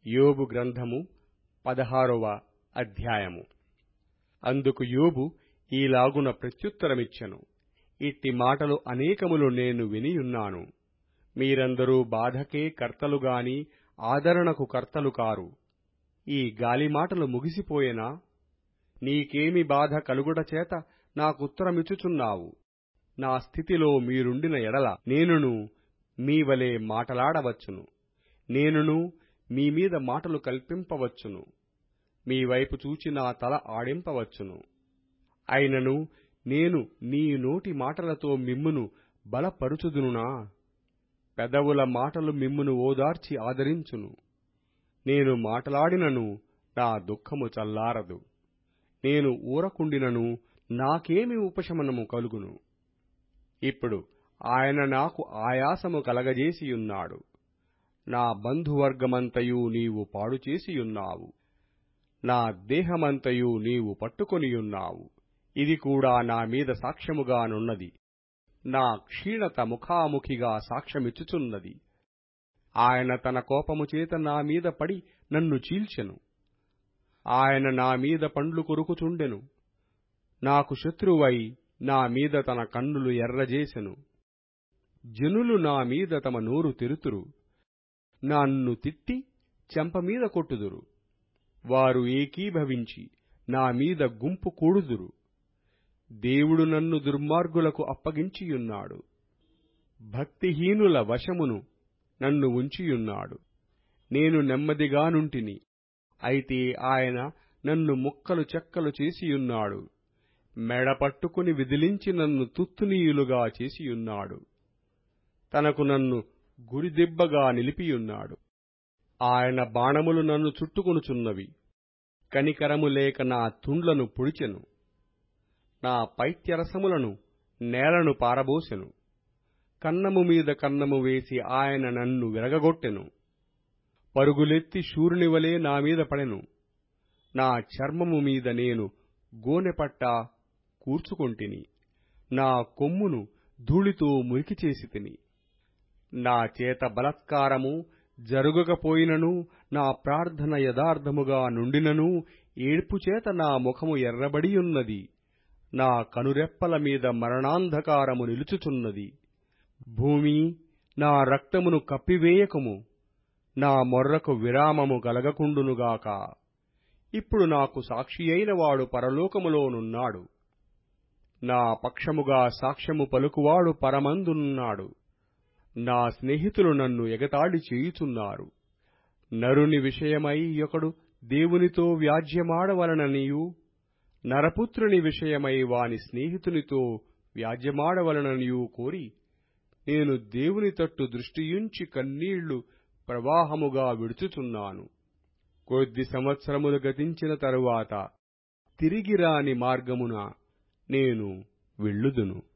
యోబు గ్రంథము పదహారవ అధ్యాయము అందుకు యోబు ఈలాగున ప్రత్యుత్తరమిచ్చెను ఇట్టి మాటలు అనేకములు నేను వినియున్నాను మీరందరూ బాధకే కర్తలు గాని ఆదరణకు కర్తలు కారు ఈ గాలి మాటలు ముగిసిపోయెనా నీకేమి బాధ కలుగుట చేత నాకుత్తరమిచ్చుచున్నావు నా స్థితిలో మీరుండిన ఎడల నేనును మీ వలె మాటలాడవచ్చును నేనును మీ మీద మాటలు కల్పింపవచ్చును మీ వైపు చూచి నా తల ఆడింపవచ్చును అయినను నేను నీ నోటి మాటలతో మిమ్మును బలపరుచుదునునా పెదవుల మాటలు మిమ్మును ఓదార్చి ఆదరించును నేను మాటలాడినను నా దుఃఖము చల్లారదు నేను ఊరకుండినను నాకేమి ఉపశమనము కలుగును ఇప్పుడు ఆయన నాకు ఆయాసము కలగజేసియున్నాడు నా బంధువర్గమంతయు నీవు పాడుచేసియున్నావు నా దేహమంతయు నీవు పట్టుకొనియున్నావు ఇది కూడా నా మీద సాక్ష్యముగానున్నది నా క్షీణత ముఖాముఖిగా సాక్ష్యమిచ్చుచున్నది ఆయన తన కోపము చేత నా మీద పడి నన్ను చీల్చెను ఆయన నా మీద పండ్లు కొరుకుచుండెను నాకు శత్రువై నా మీద తన కన్నులు ఎర్రజేసెను జనులు నా మీద తమ నోరు తెరుతురు నన్ను తిట్టి చెంపమీద కొట్టుదురు వారు ఏకీభవించి నా మీద గుంపు కూడుదురు దేవుడు నన్ను దుర్మార్గులకు అప్పగించియున్నాడు భక్తిహీనుల వశమును నన్ను ఉంచియున్నాడు నేను నెమ్మదిగానుంటిని అయితే ఆయన నన్ను ముక్కలు చెక్కలు చేసియున్నాడు మెడ పట్టుకుని విదిలించి నన్ను తుత్తునీయులుగా చేసియున్నాడు తనకు నన్ను గురిదెబ్బగా నిలిపియున్నాడు ఆయన బాణములు నన్ను చుట్టుకొనుచున్నవి కనికరము లేక నా తుండ్లను పొడిచెను నా పైత్యరసములను నేలను పారబోసెను కన్నము మీద కన్నము వేసి ఆయన నన్ను విరగగొట్టెను పరుగులెత్తి శూరునివలే నా మీద పడెను నా చర్మము మీద నేను గోనెపట్ట కూర్చుకొంటిని నా కొమ్మును ధూళితో మురికి చేసి తిని నా చేత బలత్కారము జరుగకపోయినను నా ప్రార్థన యథార్థముగా నుండినను ఏడ్పుచేత నా ముఖము ఎర్రబడియున్నది నా కనురెప్పల మీద మరణాంధకారము నిలుచుచున్నది భూమి నా రక్తమును కప్పివేయకము నా మొర్రకు విరామము కలగకుండునుగాక ఇప్పుడు నాకు సాక్షి అయిన వాడు పరలోకములోనున్నాడు నా పక్షముగా సాక్ష్యము పలుకువాడు పరమందున్నాడు నా స్నేహితులు నన్ను ఎగతాళి చేయుచున్నారు నరుని విషయమై ఒకడు దేవునితో వ్యాజ్యమాడవలననియు నరపుత్రుని విషయమై వాని స్నేహితునితో వ్యాజ్యమాడవలననియు కోరి నేను దేవుని తట్టు దృష్టియుంచి కన్నీళ్లు ప్రవాహముగా విడుచుచున్నాను కొద్ది సంవత్సరములు గతించిన తరువాత తిరిగిరాని మార్గమున నేను వెళ్ళుదును